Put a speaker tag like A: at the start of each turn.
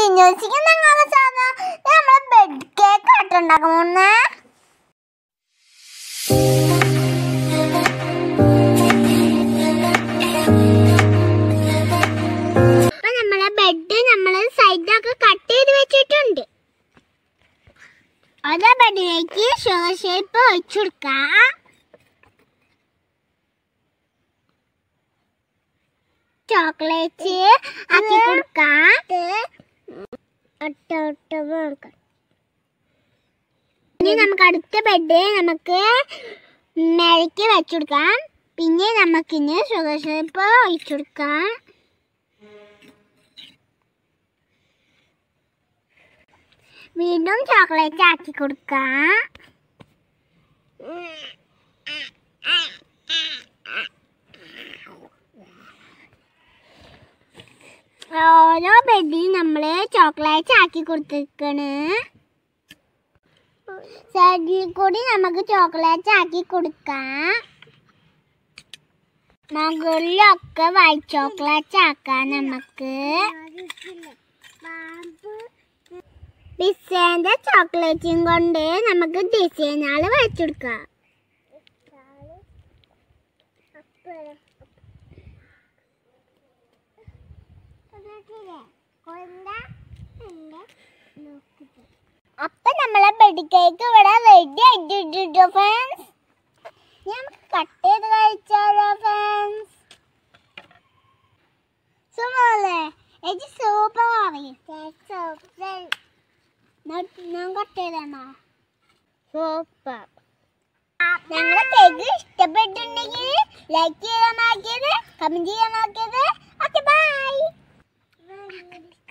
A: ചിന്നോസിക്ക് നിങ്ങളെ സാധനം നമ്മളെ ബെഡ് കേക്ക് ആട്ടുണ്ടാക്കാൻ പോകുന്നേ അപ്പൊ നമ്മളെ ബെഡ് നമ്മള് സൈഡൊക്കെ കട്ട് ചെയ്ത് വെച്ചിട്ടുണ്ട് അതേ ബെഡിലേക്ക് ഷുഗർ ഷേപ്പ് ഒഴിച്ചു കൊടുക്കാം ചോക്ലേറ്റ് ആക്കി കൊടുക്കാം ഇനി നമുക്ക് അടുത്ത ബെഡ് നമുക്ക് മേലേക്ക് വെച്ചു കൊടുക്കാം പിന്നെ നമുക്കിന് ഷുഗർ ഷേപ്പ് ഒഴിച്ചു കൊടുക്കാം വീണ്ടും ചോക്ലേറ്റ് ആക്കി കൊടുക്കാം ഓരോ ബെഡിൽ നമ്മൾ ചോക്ലേറ്റ് ആക്കി കൊടുത്തിരിക്കണ് സൈഡിൽ കൂടി നമുക്ക് ചോക്ലേറ്റ് ആക്കി കൊടുക്കാം മുകളിലൊക്കെ വൈറ്റ് ചോക്ലേറ്റ് ആക്കാം നമുക്ക് ഡിസൈൻ്റെ ചോക്ലേറ്റും കൊണ്ട് നമുക്ക് ഡിസൈനുകൾ വെച്ചെടുക്കാം അപ്പൊ നമ്മളെ ബെഡ് കേക്ക് ഇവിടെ റെഡി ആയിട്ടിട്ടോ ഫ്രണ്ട്സ് ഞാൻ കട്ട് ചെയ്ത് കഴിച്ചാലോ ഫ്രണ്ട്സ് സൂപ്പറല്ലേ എനിക്ക് സൂപ്പർ അറിയാം ഞാൻ കട്ട് ചെയ്തണോ സൂപ്പർ ഞങ്ങളുടെ കേക്ക് ഇഷ്ടപ്പെട്ടിട്ടുണ്ടെങ്കിൽ ലൈക്ക് ചെയ്യാൻ നോക്കിയത് കമന്റ് ചെയ്യാൻ നോക്കിയത് ഓക്കെ ബൈ